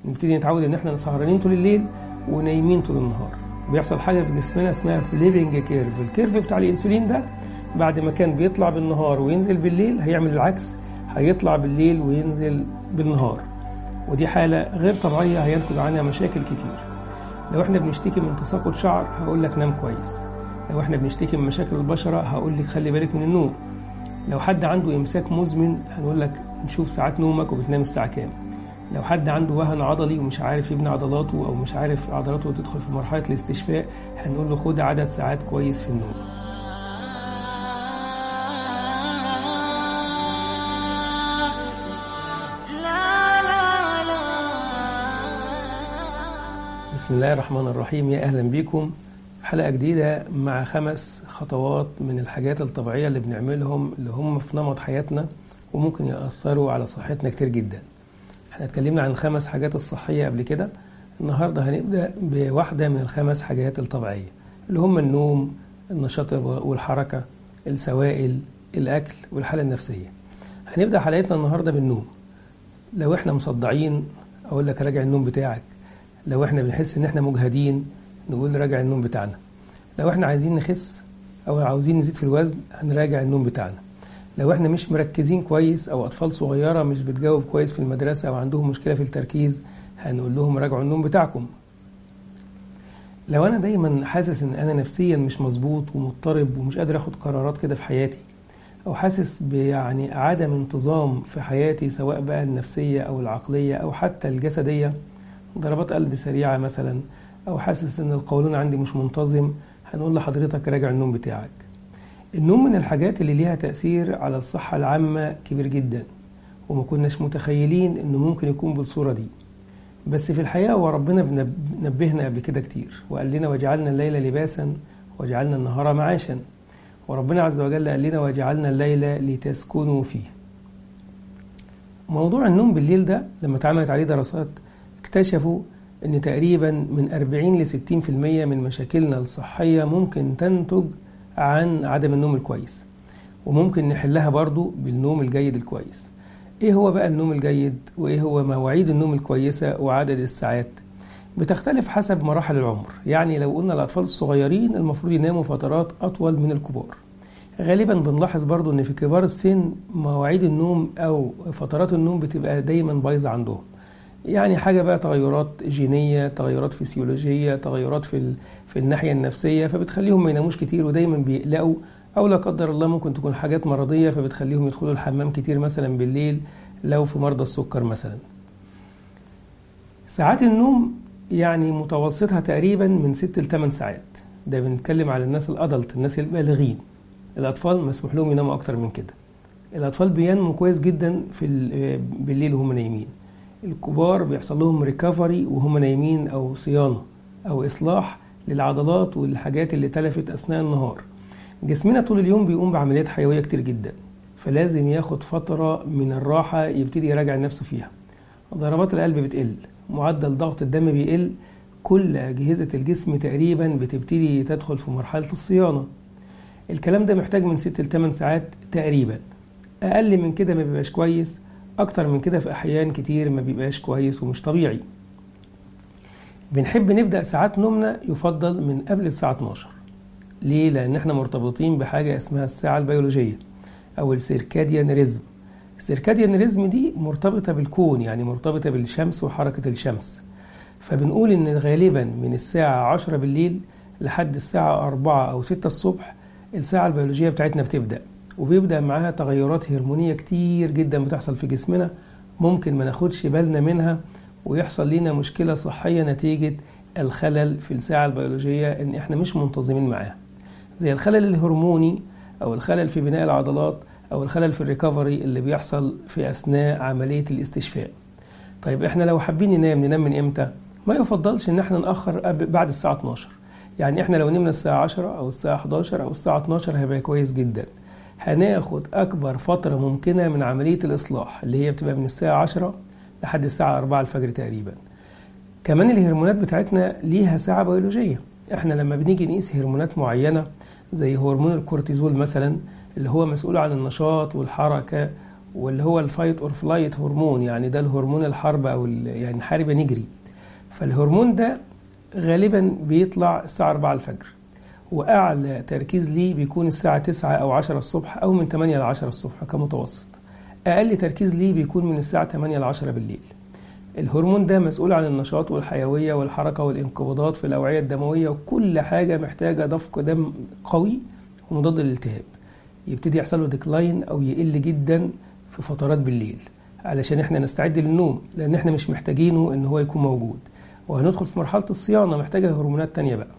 نبتدي نتعود ان احنا سهرانين طول الليل ونايمين طول النهار بيحصل حاجه في جسمنا اسمها فليبنج كيرف الكيرف بتاع الانسولين ده بعد ما كان بيطلع بالنهار وينزل بالليل هيعمل العكس هيطلع بالليل وينزل بالنهار ودي حالة غير طبيعية هينتج عنها مشاكل كتير لو احنا بنشتكي من تساقط شعر هقول لك نام كويس لو احنا بنشتكي من مشاكل البشرة هقول لك خلي بالك من النوم لو حد عنده إمساك مزمن هنقول لك نشوف ساعات نومك وبتنام الساعة كام لو حد عنده وهن عضلي ومش عارف يبني عضلاته أو مش عارف عضلاته تدخل في مرحلة الاستشفاء هنقول له خد عدد ساعات كويس في النوم بسم الله الرحمن الرحيم يا أهلا بيكم في حلقة جديدة مع خمس خطوات من الحاجات الطبيعية اللي بنعملهم اللي هم في نمط حياتنا وممكن يأثروا على صحتنا كتير جدا احنا اتكلمنا عن خمس حاجات الصحية قبل كده النهاردة هنبدأ بواحدة من الخمس حاجات الطبيعية اللي هم النوم النشاط والحركة السوائل الأكل والحالة النفسية هنبدأ حلقتنا النهاردة بالنوم لو احنا مصدعين أقول لك راجع النوم بتاعك لو احنا بنحس ان احنا مجهدين نقول راجع النوم بتاعنا لو احنا عايزين نخس او عاوزين نزيد في الوزن هنراجع النوم بتاعنا لو احنا مش مركزين كويس او اطفال صغيره مش بتجاوب كويس في المدرسه او عندهم مشكله في التركيز هنقول لهم راجعوا النوم بتاعكم لو انا دايما حاسس ان انا نفسيا مش مظبوط ومضطرب ومش قادر اخد قرارات كده في حياتي او حاسس بيعني عدم انتظام في حياتي سواء بقى النفسيه او العقليه او حتى الجسديه ضربات قلب سريعة مثلا أو حاسس إن القولون عندي مش منتظم هنقول لحضرتك راجع النوم بتاعك النوم من الحاجات اللي ليها تأثير على الصحة العامة كبير جدا وما كناش متخيلين إنه ممكن يكون بالصورة دي بس في الحقيقة هو ربنا نبهنا قبل كده كتير وقال لنا وجعلنا الليل لباسا وجعلنا النهار معاشا وربنا عز وجل قال لنا وجعلنا الليل لتسكنوا فيه موضوع النوم بالليل ده لما اتعملت عليه دراسات اكتشفوا ان تقريبا من 40 ل 60% من مشاكلنا الصحية ممكن تنتج عن عدم النوم الكويس وممكن نحلها برضو بالنوم الجيد الكويس ايه هو بقى النوم الجيد وايه هو مواعيد النوم الكويسة وعدد الساعات بتختلف حسب مراحل العمر يعني لو قلنا الأطفال الصغيرين المفروض يناموا فترات أطول من الكبار غالبا بنلاحظ برضو ان في كبار السن مواعيد النوم او فترات النوم بتبقى دايما بايظة عندهم يعني حاجة بقى تغيرات جينية تغيرات فسيولوجية تغيرات في, في الناحية النفسية فبتخليهم ما يناموش كتير ودايما بيقلقوا أو لا قدر الله ممكن تكون حاجات مرضية فبتخليهم يدخلوا الحمام كتير مثلا بالليل لو في مرضى السكر مثلا ساعات النوم يعني متوسطها تقريبا من 6 ل 8 ساعات ده بنتكلم على الناس الأدلت الناس البالغين الأطفال مسموح لهم يناموا أكتر من كده الأطفال بينموا كويس جدا في بالليل وهم نايمين الكبار بيحصل لهم ريكفري وهم نايمين او صيانه او اصلاح للعضلات والحاجات اللي تلفت اثناء النهار جسمنا طول اليوم بيقوم بعمليات حيويه كتير جدا فلازم ياخد فتره من الراحه يبتدي يراجع نفسه فيها ضربات القلب بتقل معدل ضغط الدم بيقل كل اجهزه الجسم تقريبا بتبتدي تدخل في مرحله الصيانه الكلام ده محتاج من 6 ل 8 ساعات تقريبا اقل من كده ما بيبقاش كويس أكتر من كده في أحيان كتير ما بيبقاش كويس ومش طبيعي بنحب نبدأ ساعات نومنا يفضل من قبل الساعة 12 ليه؟ لأن احنا مرتبطين بحاجة اسمها الساعة البيولوجية أو السيركاديان ريزم السيركاديان ريزم دي مرتبطة بالكون يعني مرتبطة بالشمس وحركة الشمس فبنقول إن غالبا من الساعة 10 بالليل لحد الساعة 4 أو 6 الصبح الساعة البيولوجية بتاعتنا بتبدأ وبيبدأ معاها تغيرات هرمونية كتير جدا بتحصل في جسمنا ممكن ما ناخدش بالنا منها ويحصل لنا مشكلة صحية نتيجة الخلل في الساعة البيولوجية إن إحنا مش منتظمين معاها زي الخلل الهرموني أو الخلل في بناء العضلات أو الخلل في الريكفري اللي بيحصل في أثناء عملية الاستشفاء طيب إحنا لو حابين ننام ننام من إمتى؟ ما يفضلش إن إحنا نأخر بعد الساعة 12 يعني إحنا لو نمنا الساعة 10 أو الساعة 11 أو الساعة 12 هيبقى كويس جدا هناخد أكبر فترة ممكنة من عملية الإصلاح اللي هي بتبقى من الساعة 10 لحد الساعة 4 الفجر تقريبا كمان الهرمونات بتاعتنا ليها ساعة بيولوجية احنا لما بنيجي نقيس هرمونات معينة زي هرمون الكورتيزول مثلا اللي هو مسؤول عن النشاط والحركة واللي هو الفايت اور فلايت هرمون يعني ده الهرمون الحرب او يعني نحارب نجري فالهرمون ده غالبا بيطلع الساعة 4 الفجر وأعلى تركيز ليه بيكون الساعة 9 أو 10 الصبح أو من 8 ل 10 الصبح كمتوسط أقل تركيز ليه بيكون من الساعة 8 ل 10 بالليل الهرمون ده مسؤول عن النشاط والحيوية والحركة والانقباضات في الأوعية الدموية وكل حاجة محتاجة دفق دم قوي ومضاد للالتهاب يبتدي يحصل له ديكلاين أو يقل جدا في فترات بالليل علشان احنا نستعد للنوم لأن احنا مش محتاجينه إن هو يكون موجود وهندخل في مرحلة الصيانة محتاجة هرمونات تانية بقى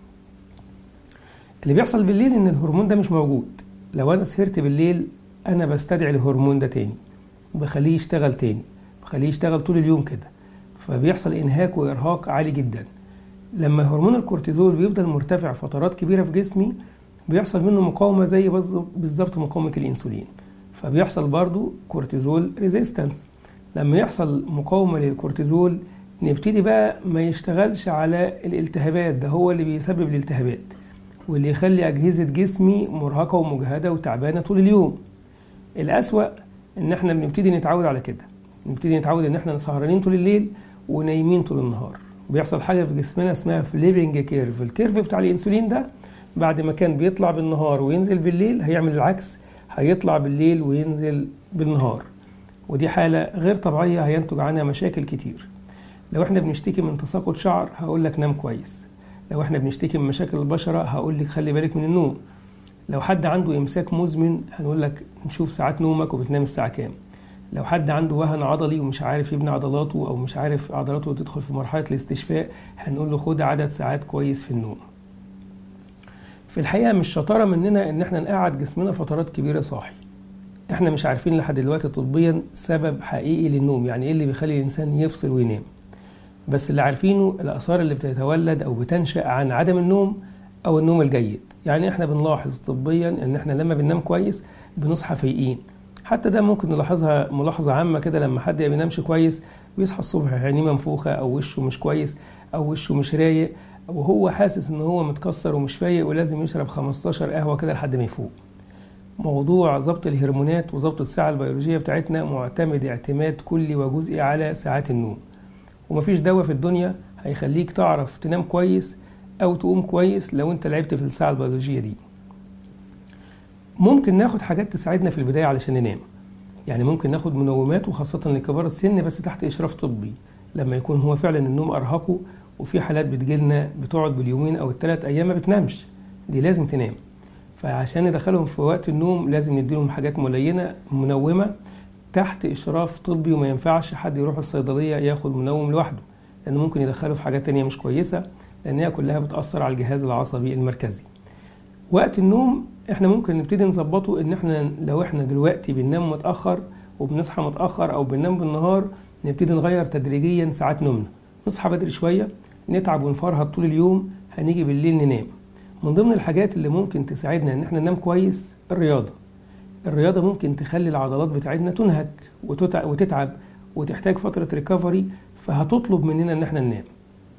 اللي بيحصل بالليل إن الهرمون ده مش موجود لو أنا سهرت بالليل أنا بستدعي الهرمون ده تاني بخليه يشتغل تاني بخليه يشتغل طول اليوم كده فبيحصل إنهاك وإرهاق عالي جدا لما هرمون الكورتيزول بيفضل مرتفع فترات كبيرة في جسمي بيحصل منه مقاومة زي بالظبط مقاومة الإنسولين فبيحصل برضو كورتيزول ريزيستنس لما يحصل مقاومة للكورتيزول نبتدي بقى ما يشتغلش على الالتهابات ده هو اللي بيسبب الالتهابات واللي يخلي أجهزة جسمي مرهقة ومجهدة وتعبانة طول اليوم الأسوأ إن إحنا بنبتدي نتعود على كده نبتدي نتعود إن إحنا سهرانين طول الليل ونايمين طول النهار بيحصل حاجة في جسمنا اسمها فليفنج كيرف الكيرف بتاع الإنسولين ده بعد ما كان بيطلع بالنهار وينزل بالليل هيعمل العكس هيطلع بالليل وينزل بالنهار ودي حالة غير طبيعية هينتج عنها مشاكل كتير لو احنا بنشتكي من تساقط شعر هقول لك نام كويس لو احنا بنشتكي من مشاكل البشرة هقول لك خلي بالك من النوم لو حد عنده امساك مزمن هنقول لك نشوف ساعات نومك وبتنام الساعة كام لو حد عنده وهن عضلي ومش عارف يبني عضلاته او مش عارف عضلاته تدخل في مرحلة الاستشفاء هنقول له خد عدد ساعات كويس في النوم في الحقيقة مش شطارة مننا ان احنا نقعد جسمنا فترات كبيرة صاحي احنا مش عارفين لحد دلوقتي طبيا سبب حقيقي للنوم يعني ايه اللي بيخلي الانسان يفصل وينام بس اللي عارفينه الآثار اللي بتتولد أو بتنشأ عن عدم النوم أو النوم الجيد يعني احنا بنلاحظ طبيا ان احنا لما بننام كويس بنصحى فايقين حتى ده ممكن نلاحظها ملاحظة عامة كده لما حد ما بينامش كويس بيصحى الصبح عينيه منفوخة أو وشه مش كويس أو وشه مش رايق وهو حاسس ان هو متكسر ومش فايق ولازم يشرب 15 قهوة كده لحد ما يفوق موضوع ضبط الهرمونات وضبط الساعة البيولوجية بتاعتنا معتمد اعتماد كلي وجزئي على ساعات النوم ومفيش دواء في الدنيا هيخليك تعرف تنام كويس او تقوم كويس لو انت لعبت في الساعه البيولوجيه دي ممكن ناخد حاجات تساعدنا في البدايه علشان ننام يعني ممكن ناخد منومات وخاصه لكبار السن بس تحت اشراف طبي لما يكون هو فعلا النوم ارهقه وفي حالات بتجيلنا بتقعد باليومين او الثلاث ايام ما بتنامش دي لازم تنام فعشان ندخلهم في وقت النوم لازم نديلهم حاجات ملينه منومه تحت إشراف طبي وما ينفعش حد يروح الصيدلية ياخد منوم لوحده لأنه ممكن يدخله في حاجات تانية مش كويسة لأن هي كلها بتأثر على الجهاز العصبي المركزي وقت النوم احنا ممكن نبتدي نظبطه ان احنا لو احنا دلوقتي بننام متأخر وبنصحى متأخر أو بننام بالنهار نبتدي نغير تدريجيا ساعات نومنا نصحى بدري شوية نتعب ونفرهد طول اليوم هنيجي بالليل ننام من ضمن الحاجات اللي ممكن تساعدنا ان احنا ننام كويس الرياضة الرياضة ممكن تخلي العضلات بتاعتنا تنهك وتتعب وتحتاج فترة ريكفري فهتطلب مننا ان احنا ننام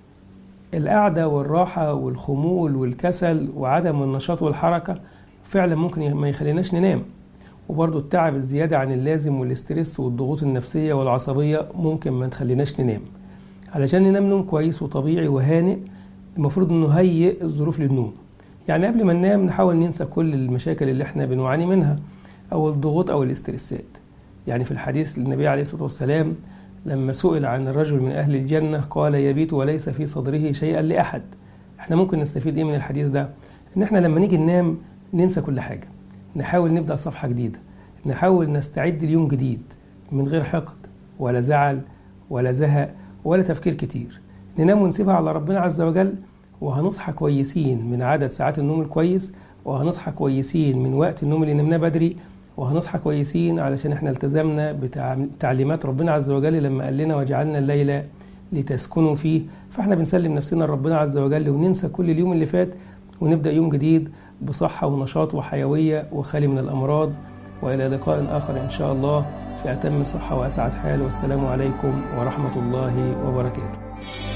القعدة والراحة والخمول والكسل وعدم النشاط والحركة فعلا ممكن ما يخليناش ننام وبرضه التعب الزيادة عن اللازم والاسترس والضغوط النفسية والعصبية ممكن ما تخليناش ننام علشان ننام نوم كويس وطبيعي وهانئ المفروض نهيئ الظروف للنوم يعني قبل ما ننام نحاول ننسى كل المشاكل اللي احنا بنعاني منها أو الضغوط أو الاسترسات يعني في الحديث للنبي عليه الصلاة والسلام لما سئل عن الرجل من أهل الجنة قال يبيت وليس في صدره شيئا لأحد احنا ممكن نستفيد ايه من الحديث ده ان احنا لما نيجي ننام ننسى كل حاجة نحاول نبدأ صفحة جديدة نحاول نستعد ليوم جديد من غير حقد ولا زعل ولا زهق ولا تفكير كتير ننام ونسيبها على ربنا عز وجل وهنصحى كويسين من عدد ساعات النوم الكويس وهنصحى كويسين من وقت النوم اللي نمناه بدري وهنصحى كويسين علشان احنا التزمنا بتعليمات ربنا عز وجل لما قال لنا وجعلنا الليل لتسكنوا فيه فاحنا بنسلم نفسنا لربنا عز وجل وننسى كل اليوم اللي فات ونبدأ يوم جديد بصحة ونشاط وحيوية وخالي من الأمراض وإلى لقاء آخر إن شاء الله في أتم صحة وأسعد حال والسلام عليكم ورحمة الله وبركاته